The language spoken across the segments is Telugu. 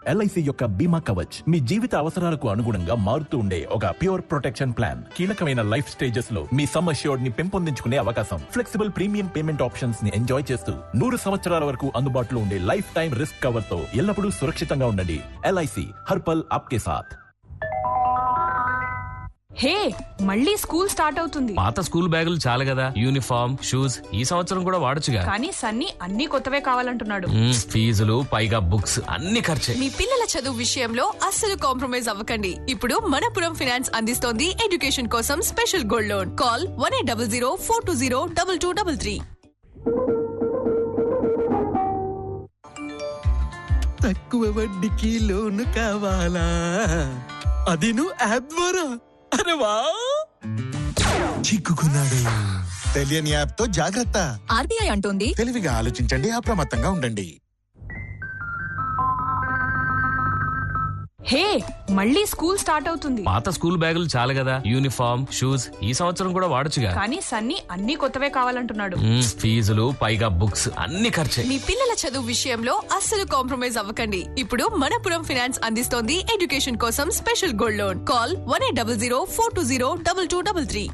ఎల్ఐసి యొక్క బీమా కవచ్ మీ జీవిత అవసరాలకు అనుగుణంగా మారుతూ ఉండే ఒక ప్యూర్ ప్రొటెక్షన్ ప్లాన్ కీలకమైన లైఫ్ స్టేజెస్ లో మీ సమ్ అష్యూర్డ్ ని పెంపొందించుకునే అవకాశం ఫ్లెక్సిబుల్ ప్రీమియం పేమెంట్ ఆప్షన్స్ ని ఎంజాయ్ చేస్తూ నూరు సంవత్సరాల వరకు అందుబాటులో ఉండే లైఫ్ టైం రిస్క్ కవర్ తో ఎల్లప్పుడూ సురక్షితంగా ఉండండి ఎల్ఐసి హర్పల్ ఆప్కే సాథ్ హే మళ్ళీ స్కూల్ స్టార్ట్ అవుతుంది పాత స్కూల్ బ్యాగులు చాలు కదా యూనిఫామ్ షూస్ ఈ సంవత్సరం కూడా వాడొచ్చుగా కానీ సన్నీ అన్ని కొత్తవే కావాలంటున్నాడు మ్మ్, ఫీజులు పైగా బుక్స్ అన్ని ఖర్చే మీ పిల్లల చదువు విషయంలో అస్సలు కాంప్రమైజ్ అవ్వకండి ఇప్పుడు మనపురం ఫైనాన్స్ అందిస్తోంది ఎడ్యుకేషన్ కోసం special gold loan call one eight double zero four two zero double two double three తక్కువ వడ్డీకి లోను కావాలా అది నువ్వు యాప్ ద్వారా అరే వా చిక్కుకున్నాడు తెలియని యాప్ తో జాగ్రత్త ఆర్బీఐ అంటోంది తెలివిగా ఆలోచించండి అప్రమత్తంగా ఉండండి హే మళ్ళీ స్కూల్ స్టార్ట్ అవుతుంది పాత స్కూల్ బ్యాగులు చాలు కదా యూనిఫామ్ షూస్ ఈ సంవత్సరం కూడా వాడొచ్చుగా కానీ సన్నీ అన్ని కొత్తవే కావాలంటున్నాడు మ్మ్, ఫీజులు పైగా బుక్స్ అన్ని ఖర్చే మీ పిల్లల చదువు విషయంలో అస్సలు కాంప్రమైజ్ అవ్వకండి ఇప్పుడు మనపురం ఫైనాన్స్ అందిస్తోంది ఎడ్యుకేషన్ కోసం special gold loan call one eight double zero four two zero double two double three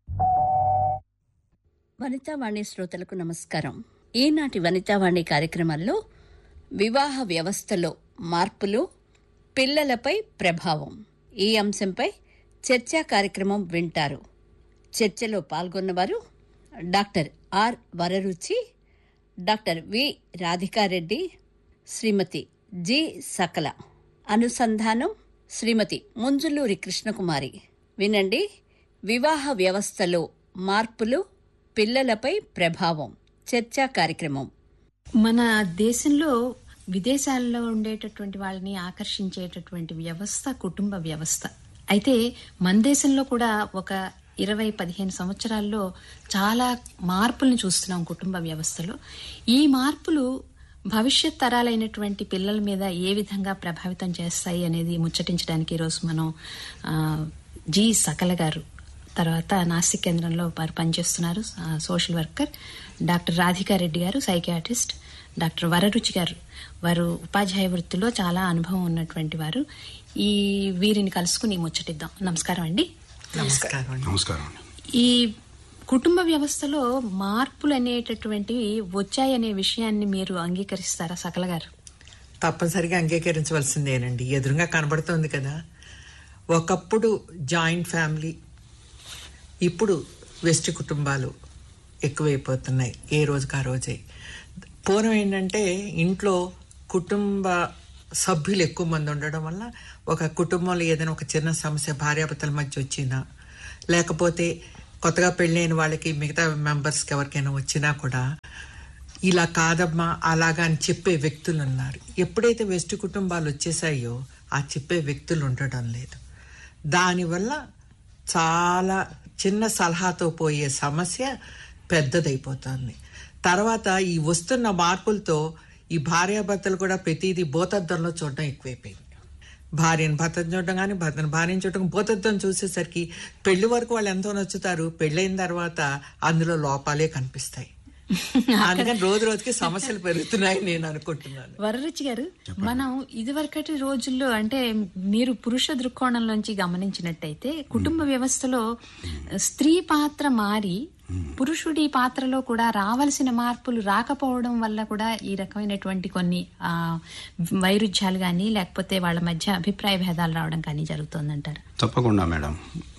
వనితావాణి శ్రోతలకు నమస్కారం ఈనాటి వనితావాణి కార్యక్రమాల్లో వివాహ వ్యవస్థలో మార్పులు పిల్లలపై ప్రభావం ఈ అంశంపై చర్చా కార్యక్రమం వింటారు చర్చలో పాల్గొన్నవారు doctor R Vararuchi doctor V Radhika Reddy Shrimati G Sakala అనుసంధానం శ్రీమతి ముంజులూరి కృష్ణకుమారి వినండి వివాహ వ్యవస్థలో మార్పులు పిల్లలపై ప్రభావం చర్చా కార్యక్రమం మన దేశంలో విదేశాల్లో ఉండేటటువంటి వాళ్ళని ఆకర్షించేటటువంటి వ్యవస్థ కుటుంబ వ్యవస్థ అయితే మన దేశంలో కూడా ఒక ఇరవై పదిహేను సంవత్సరాల్లో చాలా మార్పులను చూస్తున్నాం కుటుంబ వ్యవస్థలో ఈ మార్పులు భవిష్యత్ తరాలైనటువంటి పిల్లల మీద ఏ విధంగా ప్రభావితం చేస్తాయి అనేది ముచ్చటించడానికి ఈరోజు మనం ఆ, జి సకల గారు తర్వాత నాసిక్ కేంద్రంలో వారు పనిచేస్తున్నారు ఆ, సోషల్ వర్కర్ డాక్టర్ రాధికారెడ్డి గారు సైకియాట్రిస్ట్ డాక్టర్ వరరుచి గారు వారు ఉపాధ్యాయ వృత్తిలో చాలా అనుభవం ఉన్నటువంటి వారు ఈ వీరిని కలుసుకుని ముచ్చటిద్దాం నమస్కారం అండి నమస్కారం ఈ కుటుంబ వ్యవస్థలో మార్పులు అనేటటువంటివి వచ్చాయనే విషయాన్ని మీరు అంగీకరిస్తారా సకల గారు తప్పనిసరిగా అంగీకరించవలసిందేనండి ఎదురుగా కనబడుతోంది కదా ఒకప్పుడు జాయింట్ ఫ్యామిలీ ఇప్పుడు వెస్ట్ కుటుంబాలు ఎక్కువైపోతున్నాయి ఏ రోజుకి ఆ రోజే పూర్వం ఏంటంటే ఇంట్లో కుటుంబ సభ్యులు ఎక్కువ మంది ఉండడం వల్ల ఒక కుటుంబంలో ఏదైనా ఒక చిన్న సమస్య భార్యాభర్తల మధ్య వచ్చినా లేకపోతే కొత్తగా పెళ్ళైన వాళ్ళకి మిగతా మెంబర్స్కి ఎవరికైనా వచ్చినా కూడా ఇలా కాదమ్మా అలాగా అని చెప్పే వ్యక్తులు ఉన్నారు ఎప్పుడైతే వెస్ట్ కుటుంబాలు వచ్చేసాయో ఆ చెప్పే వ్యక్తులు ఉండడం లేదు దానివల్ల చాలా చిన్న సలహాతో పోయే సమస్య పెద్దదైపోతుంది తర్వాత ఈ వస్తున్న మార్పులతో ఈ భార్యాభర్తలు కూడా ప్రతిదీ భూతద్దంలో చూడడం ఎక్కువైపోయింది భార్యను భర్తను చూడడం కానీ భర్తను భార్యను చూడడం భూతద్దం చూసేసరికి పెళ్లి వరకు వాళ్ళు ఎంతో నచ్చుతారు పెళ్ళైన తర్వాత అందులో లోపాలే కనిపిస్తాయి అందుకని రోజు రోజుకి సమస్యలు పెరుగుతున్నాయి నేను అనుకుంటున్నాను వరరుచి గారు మనం ఇదివరకటి రోజుల్లో అంటే మీరు పురుష దృక్కోణంలోంచి గమనించినట్టయితే కుటుంబ వ్యవస్థలో స్త్రీ పాత్ర మారి పురుషుడి పాత్రలో కూడా రావాల్సిన మార్పులు రాకపోవడం వల్ల కూడా ఈ రకమైనటువంటి కొన్ని ఆ, వైరుధ్యాలు కానీ లేకపోతే వాళ్ళ మధ్య అభిప్రాయ భేదాలు రావడం కానీ జరుగుతుందంటారు తప్పకుండా madam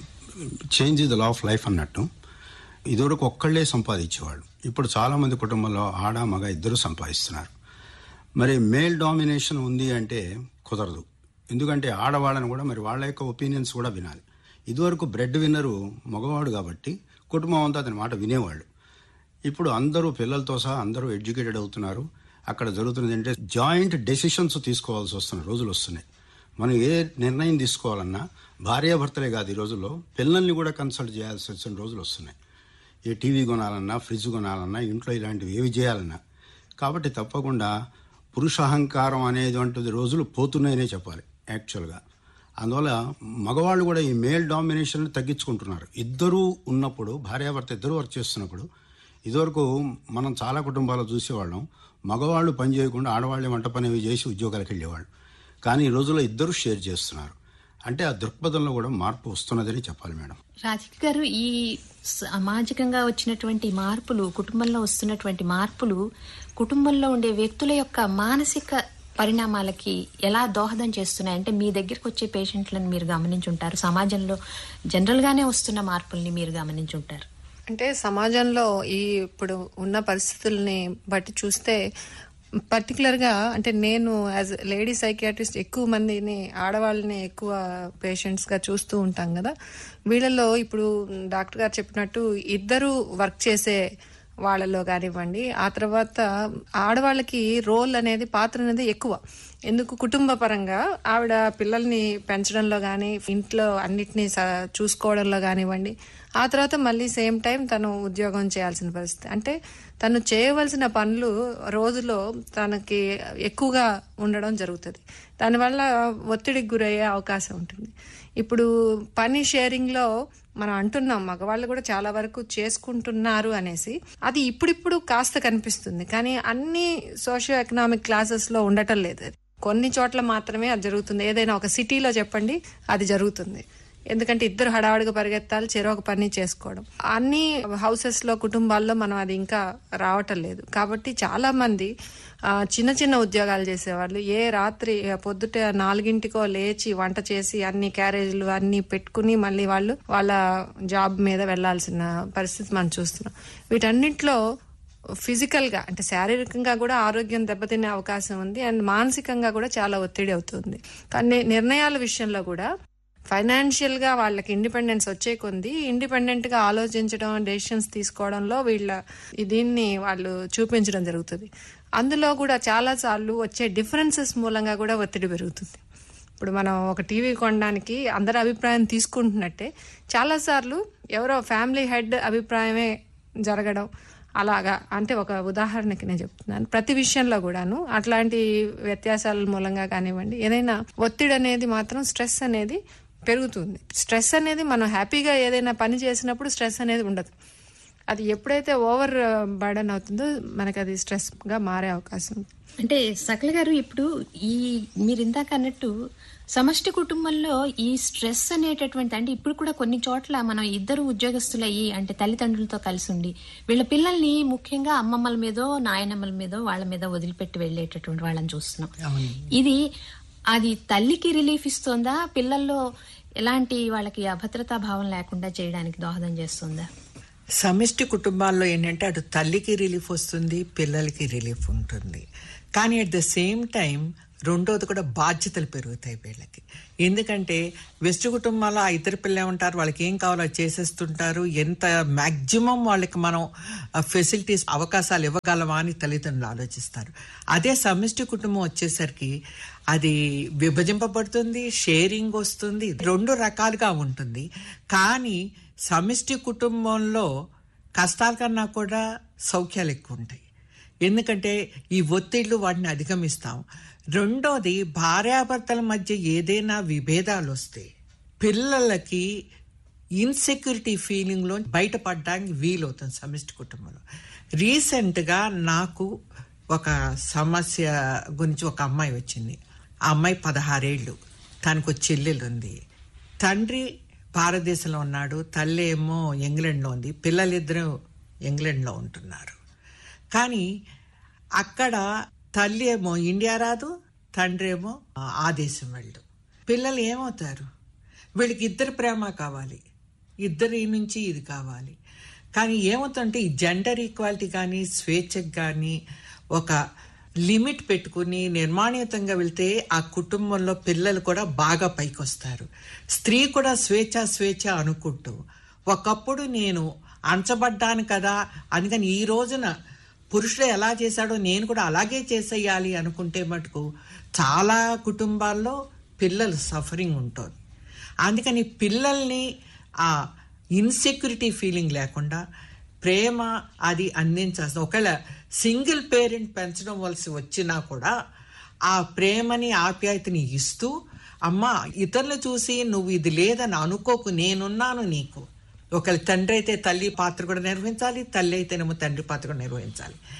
change is the law of life అన్నట్టు ఇదివరకు ఒక్కళ్ళే సంపాదించేవాళ్ళు ఇప్పుడు చాలా మంది కుటుంబంలో ఆడ మగ ఇద్దరు సంపాదిస్తున్నారు మరి మేల్ డామినేషన్ ఉంది అంటే కుదరదు ఎందుకంటే ఆడవాళ్ళని కూడా మరి వాళ్ళ యొక్క ఒపీనియన్స్ కూడా వినాలి ఇదివరకు బ్రెడ్ విన్నరు మగవాడు కాబట్టి కుటుంబం అంతా అతని మాట వినేవాళ్ళు ఇప్పుడు అందరూ పిల్లలతో సహా అందరూ ఎడ్యుకేటెడ్ అవుతున్నారు అక్కడ జరుగుతున్నది ఏంటంటే జాయింట్ డెసిషన్స్ తీసుకోవాల్సి వస్తున్న రోజులు వస్తున్నాయి మనం ఏ నిర్ణయం తీసుకోవాలన్నా భార్యాభర్తలే కాదు ఈ రోజుల్లో పిల్లల్ని కూడా కన్సల్ట్ చేయాల్సి వచ్చిన రోజులు వస్తున్నాయి ఏ టీవీ కొనాలన్నా ఫ్రిడ్జ్ కొనాలన్నా ఇంట్లో ఇలాంటివి ఏవి చేయాలన్నా కాబట్టి తప్పకుండా పురుషాహంకారం అనేటువంటిది రోజులు పోతున్నాయనే చెప్పాలి యాక్చువల్గా అందువల్ల మగవాళ్ళు కూడా ఈ మేల్ డామినేషన్ తగ్గించుకుంటున్నారు ఇద్దరూ ఉన్నప్పుడు భార్యాభర్త ఇద్దరు వర్క్ చేస్తున్నప్పుడు ఇదివరకు మనం చాలా కుటుంబాలు చూసేవాళ్ళం మగవాళ్ళు పని చేయకుండా ఆడవాళ్ళే వంట పని అవి చేసి ఉద్యోగాలకు వెళ్ళేవాళ్ళు కానీ ఈ రోజుల్లో ఇద్దరు షేర్ చేస్తున్నారు అంటే ఆ దృక్పథంలో కూడా మార్పు వస్తున్నదని చెప్పాలి మేడం రాధిక గారు ఈ సామాజికంగా వచ్చినటువంటి మార్పులు కుటుంబంలో వస్తున్నటువంటి మార్పులు కుటుంబంలో ఉండే వ్యక్తుల యొక్క మానసిక పరిణామాలకి ఎలా దోహదం చేస్తున్నాయి అంటే మీ దగ్గరికి వచ్చే పేషెంట్లను మీరు గమనించుంటారు సమాజంలో జనరల్ గానే వస్తున్న మార్పుల్ని మీరు గమనించుంటారు అంటే సమాజంలో ఈ ఇప్పుడు ఉన్న పరిస్థితుల్ని బట్టి చూస్తే పర్టికులర్ గా అంటే నేను యాజ్ లేడీ సైకియాట్రిస్ట్ ఎక్కువ మందిని ఆడవాళ్ళని ఎక్కువ పేషెంట్స్ గా చూస్తూ ఉంటాం కదా వీళ్ళలో ఇప్పుడు డాక్టర్ గారు చెప్పినట్టు ఇద్దరు వర్క్ చేసే వాళ్ళలో కానివ్వండి ఆ తర్వాత ఆడవాళ్ళకి రోల్ అనేది పాత్ర అనేది ఎక్కువ ఎందుకు కుటుంబ పరంగా ఆవిడ పిల్లల్ని పెంచడంలో కానీ ఇంట్లో అన్నిటినీ స- చూసుకోవడంలో కానివ్వండి ఆ తర్వాత మళ్ళీ సేమ్ టైం తను ఉద్యోగం చేయాల్సిన పరిస్థితి అంటే తను చేయవలసిన పనులు రోజులో తనకి ఎక్కువగా ఉండడం జరుగుతుంది దానివల్ల ఒత్తిడికి గురయ్యే అవకాశం ఉంటుంది ఇప్పుడు పని షేరింగ్ లో మనం అంటున్నాం మగవాళ్ళు కూడా చాలా వరకు చేసుకుంటున్నారు అనేసి అది ఇప్పుడిప్పుడు కాస్త కనిపిస్తుంది కానీ అన్ని సోషియో ఎకనామిక్ క్లాసెస్ లో ఉండటం లేదు అది కొన్ని చోట్ల మాత్రమే అది జరుగుతుంది ఏదైనా ఒక సిటీలో చెప్పండి అది జరుగుతుంది ఎందుకంటే ఇద్దరు హడావుడిగా పరిగెత్తాలి చెరో ఒక పని చేసుకోవడం అన్ని హౌసెస్ లో కుటుంబాల్లో మనం అది ఇంకా రావటం లేదు కాబట్టి చాలా మంది ఆ, చిన్న చిన్న ఉద్యోగాలు చేసేవాళ్ళు ఏ రాత్రి ఆ, పొద్దుట నాలుగింటికో లేచి వంట చేసి అన్ని క్యారేజీలు అన్ని పెట్టుకుని మళ్ళీ వాళ్ళు వాళ్ళ జాబ్ మీద వెళ్లాల్సిన పరిస్థితి మనం చూస్తున్నాం వీటన్నిటిలో ఫిజికల్ గా అంటే శారీరకంగా కూడా ఆరోగ్యం దెబ్బతినే అవకాశం ఉంది అండ్ మానసికంగా కూడా చాలా ఒత్తిడి అవుతుంది కానీ నిర్ణయాల విషయంలో కూడా ఫైనాన్షియల్ గా వాళ్ళకి ఇండిపెండెన్స్ వచ్చే కొంది ఇండిపెండెంట్ గా ఆలోచించడం డెసిషన్స్ తీసుకోవడంలో వీళ్ళ ఈ దీన్ని వాళ్ళు చూపించడం జరుగుతుంది అందులో కూడా చాలా సార్లు వచ్చే డిఫరెన్సెస్ మూలంగా కూడా ఒత్తిడి పెరుగుతుంది ఇప్పుడు మనం ఒక టీవీ కొనడానికి అందరి అభిప్రాయం తీసుకుంటున్నట్టే చాలాసార్లు ఎవరో ఫ్యామిలీ హెడ్ అభిప్రాయమే జరగడం అలాగా అంటే ఒక ఉదాహరణకి నేను చెప్తున్నాను ప్రతి విషయంలో కూడాను అట్లాంటి వ్యత్యాసాల మూలంగా కానివ్వండి ఏదైనా ఒత్తిడి అనేది మాత్రం స్ట్రెస్ అనేది పెరుగుతుంది స్ట్రెస్ అనేది మనం హ్యాపీగా ఏదైనా పని చేసినప్పుడు స్ట్రెస్ అనేది ఉండదు అది ఎప్పుడైతే ఓవర్ బర్డన్ అవుతుందో మనకి అది స్ట్రెస్ గా మారే అవకాశం ఉంది అంటే సకల గారు ఇప్పుడు ఈ మీరు ఇందాక అన్నట్టు సమష్టి కుటుంబంలో ఈ స్ట్రెస్ అనేటటువంటి అంటే ఇప్పుడు కూడా కొన్ని చోట్ల మనం ఇద్దరు ఉద్యోగస్తులయ్యి అంటే తల్లిదండ్రులతో కలిసి ఉండి వీళ్ళ పిల్లల్ని ముఖ్యంగా అమ్మమ్మల మీదో నాయనమ్మల మీదో వాళ్ళ మీద వదిలిపెట్టి వెళ్ళేటటువంటి వాళ్ళని చూస్తున్నాం ఇది అది తల్లికి రిలీఫ్ ఇస్తుందా పిల్లల్లో ఎలాంటి వాళ్ళకి అభద్రతా భావం లేకుండా చేయడానికి దోహదం చేస్తుందా సమిష్టి కుటుంబాల్లో ఏంటంటే అటు తల్లికి రిలీఫ్ వస్తుంది పిల్లలకి రిలీఫ్ ఉంటుంది కానీ అట్ ద సేమ్ టైం రెండోది కూడా బాధ్యతలు పెరుగుతాయి వీళ్ళకి ఎందుకంటే వెస్ట్ కుటుంబాల్లో ఆ ఇద్దరు పిల్లలు ఉంటారు వాళ్ళకి ఏం కావాలో అది చేసేస్తుంటారు ఎంత మ్యాక్సిమం వాళ్ళకి మనం ఫెసిలిటీస్ అవకాశాలు ఇవ్వగలమా అని తల్లిదండ్రులు ఆలోచిస్తారు అదే సమిష్టి కుటుంబం వచ్చేసరికి అది విభజింపబడుతుంది షేరింగ్ వస్తుంది రెండు రకాలుగా ఉంటుంది కానీ సమిష్టి కుటుంబంలో కష్టాల కన్నా కూడా సౌఖ్యాలు ఎక్కువ ఉంటాయి ఎందుకంటే ఈ ఒత్తిళ్లు వాటిని అధిగమిస్తాం రెండోది భార్యాభర్తల మధ్య ఏదైనా విభేదాలు వస్తే పిల్లలకి ఇన్సెక్యూరిటీ ఫీలింగ్లో బయటపడడానికి వీలవుతుంది సమిష్టి కుటుంబంలో రీసెంట్గా నాకు ఒక సమస్య గురించి ఒక అమ్మాయి వచ్చింది ఆ అమ్మాయి పదహారేళ్ళు తనకు ఒక చెల్లెలు ఉంది తండ్రి భారతదేశంలో ఉన్నాడు తల్లి ఏమో ఇంగ్లాండ్లో ఉంది పిల్లలిద్దరూ ఇంగ్లాండ్లో ఉంటున్నారు కానీ అక్కడ తల్లి ఏమో ఇండియా రాదు తండ్రి ఏమో ఆ దేశం వెళ్ళు పిల్లలు ఏమవుతారు వీళ్ళకి ఇద్దరు ప్రేమ కావాలి ఇద్దరి నుంచి ఇది కావాలి కానీ ఏమవుతుందంటే ఈ జెండర్ ఈక్వాలిటీ కానీ స్వేచ్ఛకు కానీ ఒక లిమిట్ పెట్టుకుని నిర్మాణీయతంగా వెళ్తే ఆ కుటుంబంలో పిల్లలు కూడా బాగా పైకి వస్తారు స్త్రీ కూడా స్వేచ్ఛ స్వేచ్ఛ అనుకుంటూ ఒకప్పుడు నేను అంచబడ్డాను కదా అందుకని ఈ రోజున పురుషుడు ఎలా చేశాడో నేను కూడా అలాగే చేసేయాలి అనుకుంటే మటుకు చాలా కుటుంబాల్లో పిల్లలు సఫరింగ్ ఉంటుంది అందుకని పిల్లల్ని ఆ ఇన్సెక్యూరిటీ ఫీలింగ్ లేకుండా ప్రేమ అది అందించాల్సిన ఒకవేళ సింగిల్ పేరెంట్ పెంచడం వలసి వచ్చినా కూడా ఆ ప్రేమని ఆప్యాయతని ఇస్తూ అమ్మా ఇతరులు చూసి నువ్వు ఇది లేదని అనుకోకు నేనున్నాను నీకు ఒకవేళ తండ్రి అయితే తల్లి పాత్ర కూడా నిర్వహించాలి తల్లి అయితేనేమో తండ్రి పాత్ర కూడా నిర్వహించాలి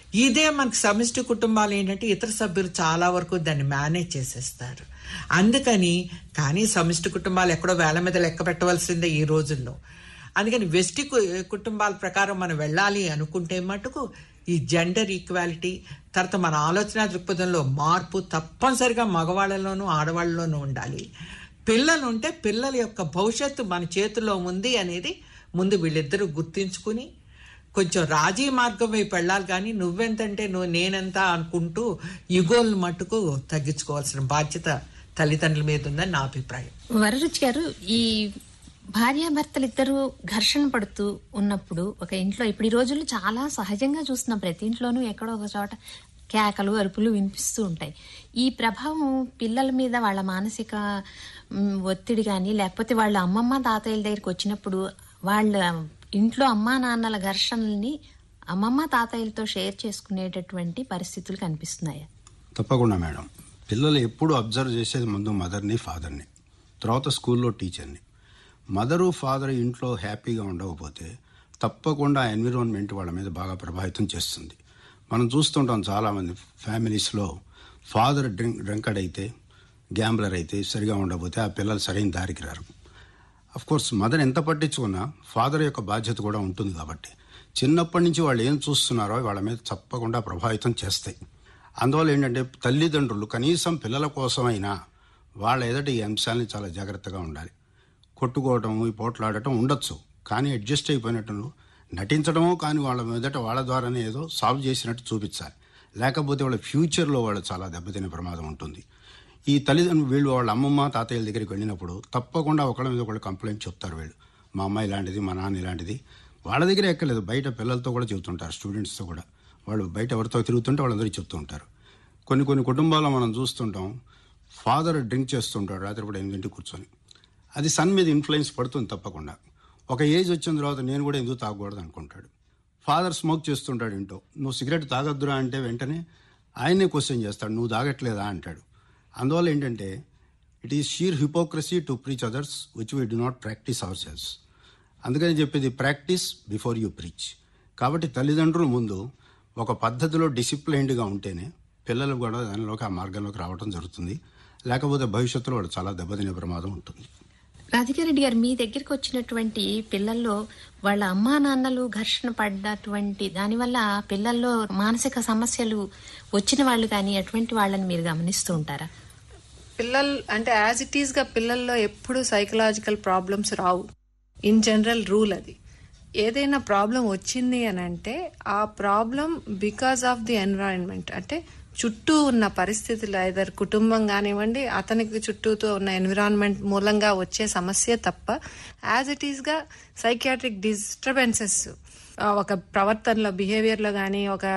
ఇదే మనకి సమిష్టి కుటుంబాలు ఏంటంటే ఇతర సభ్యులు చాలా వరకు దాన్ని మేనేజ్ చేసేస్తారు అందుకని కానీ సమిష్టి కుటుంబాలు ఎక్కడో వేల మీద లెక్క పెట్టవలసిందే ఈ రోజుల్లో అందుకని వెస్టి కు- కుటుంబాల ప్రకారం మనం వెళ్ళాలి అనుకుంటే మటుకు ఈ జెండర్ ఈక్వాలిటీ తర్వాత మన ఆలోచన దృక్పథంలో మార్పు తప్పనిసరిగా మగవాళ్ళలోనూ ఆడవాళ్ళలోనూ ఉండాలి పిల్లలు ఉంటే పిల్లల యొక్క భవిష్యత్తు మన చేతిలో ఉంది అనేది ముందు వీళ్ళిద్దరూ గుర్తించుకుని కొంచెం రాజీ మార్గం వైపు వెళ్ళాలి కానీ నువ్వెంతంటే నువ్వు నేనెంత అనుకుంటూ యుగోలు మట్టుకు తగ్గించుకోవాల్సిన బాధ్యత తల్లిదండ్రుల మీద ఉందని నా అభిప్రాయం వరరుచి గారు ఈ భార్యాభర్తలిద్దరూ ఘర్షణ పడుతూ ఉన్నప్పుడు ఒక ఇంట్లో ఇప్పుడు ఈ రోజుల్లో చాలా సహజంగా చూస్తున్నాం ప్రతి ఇంట్లోనూ ఎక్కడో ఒక చోట కేకలు అరుపులు వినిపిస్తూ ఉంటాయి ఈ ప్రభావం పిల్లల మీద వాళ్ళ మానసిక మ్, ఒత్తిడి కానీ లేకపోతే వాళ్ళ అమ్మమ్మ తాతయ్యల దగ్గరికి వచ్చినప్పుడు వాళ్ళ ఇంట్లో అమ్మా నాన్నల ఘర్షణల్ని అమ్మమ్మ తాతయ్యలతో షేర్ చేసుకునేటటువంటి పరిస్థితులు కనిపిస్తున్నాయి తప్పకుండా మేడం పిల్లలు ఎప్పుడు అబ్జర్వ్ చేసేది ముందు మదర్ని ఫాదర్ని తర్వాత స్కూల్లో టీచర్ని మదరు ఫాదర్ ఇంట్లో హ్యాపీగా ఉండకపోతే తప్పకుండా ఆ ఎన్విరాన్మెంట్ వాళ్ళ మీద బాగా ప్రభావితం చేస్తుంది మనం చూస్తుంటాం చాలామంది ఫ్యామిలీస్లో ఫాదర్ డ్రింక్ డ్రింకడ్ అయితే గ్యాంబ్లర్ అయితే సరిగా ఉండకపోతే ఆ పిల్లలు సరైన దారికి రారు అఫ్ కోర్స్ మదర్ ఎంత పట్టించుకున్నా ఫాదర్ యొక్క బాధ్యత కూడా ఉంటుంది కాబట్టి చిన్నప్పటి నుంచి వాళ్ళు ఏం చూస్తున్నారో వాళ్ళ మీద తప్పకుండా ప్రభావితం చేస్తాయి అందువల్ల ఏంటంటే తల్లిదండ్రులు కనీసం పిల్లల కోసమైనా వాళ్ళ ఎదుట ఈ అంశాలని చాలా జాగ్రత్తగా ఉండాలి కొట్టుకోవటం ఈ పోట్లాడటం ఉండొచ్చు కానీ అడ్జస్ట్ అయిపోయినట్టు నటించడమో కానీ వాళ్ళ మీదట వాళ్ళ ద్వారానే ఏదో సాల్వ్ చేసినట్టు చూపించాలి లేకపోతే వాళ్ళ ఫ్యూచర్లో వాళ్ళు చాలా దెబ్బతినే ప్రమాదం ఉంటుంది ఈ తల్లిదండ్రులు వీళ్ళు వాళ్ళ అమ్మమ్మ తాతయ్యల దగ్గరికి వెళ్ళినప్పుడు తప్పకుండా ఒకళ్ళ మీద ఒకళ్ళు కంప్లైంట్ చెప్తారు వీళ్ళు మా అమ్మాయి ఇలాంటిది మా నాన్న ఇలాంటిది వాళ్ళ దగ్గర ఎక్కలేదు బయట పిల్లలతో కూడా చెబుతుంటారు స్టూడెంట్స్తో కూడా వాళ్ళు బయట ఎవరితో తిరుగుతుంటే వాళ్ళందరికీ చెప్తూ ఉంటారు కొన్ని కొన్ని కుటుంబాల్లో మనం చూస్తుంటాం ఫాదర్ డ్రింక్ చేస్తుంటాడు రాత్రిపూట ఎనిమిదింటికి కూర్చొని అది సన్ మీద ఇన్ఫ్లుయెన్స్ పడుతుంది తప్పకుండా ఒక ఏజ్ వచ్చిన తర్వాత నేను కూడా ఎందుకు తాగకూడదు అనుకుంటాడు ఫాదర్ స్మోక్ చేస్తుంటాడు ఇంటో నువ్వు సిగరెట్ తాగొద్దురా అంటే వెంటనే ఆయన్నే క్వశ్చన్ చేస్తాడు నువ్వు తాగట్లేదా అంటాడు అందువల్ల ఏంటంటే it is sheer hypocrisy to preach others which we do not practice ourselves అందుకని చెప్పేది ప్రాక్టీస్ బిఫోర్ యూ ప్రీచ్ కాబట్టి తల్లిదండ్రులు ముందు ఒక పద్ధతిలో డిసిప్లైన్డ్గా ఉంటేనే పిల్లలు కూడా దానిలోకి ఆ మార్గంలోకి రావడం జరుగుతుంది లేకపోతే భవిష్యత్తులో వాళ్ళు చాలా దెబ్బతినే ప్రమాదం ఉంటుంది రాధికారెడ్డి గారు మీ దగ్గరికి వచ్చినటువంటి పిల్లల్లో వాళ్ళ అమ్మా నాన్నలు ఘర్షణ పడ్డటువంటి దానివల్ల పిల్లల్లో మానసిక సమస్యలు వచ్చిన వాళ్ళు కానీ అటువంటి వాళ్ళని మీరు గమనిస్తూ ఉంటారా పిల్లలు అంటే యాజ్ ఇట్ ఈస్ గా పిల్లల్లో ఎప్పుడు సైకలాజికల్ ప్రాబ్లమ్స్ రావు ఇన్ జనరల్ రూల్ అది ఏదైనా ప్రాబ్లం వచ్చింది అని అంటే ఆ problem because of the environment అంటే చుట్టూ ఉన్న పరిస్థితులు ఐదర్ కుటుంబం కానివ్వండి అతనికి చుట్టూతో ఉన్న ఎన్విరాన్మెంట్ మూలంగా వచ్చే సమస్య తప్ప యాజ్ ఇట్ ఈస్ గా సైకియాట్రిక్ డిస్టర్బెన్సెస్ ఒక ప్రవర్తనలో బిహేవియర్ లో కానీ ఒక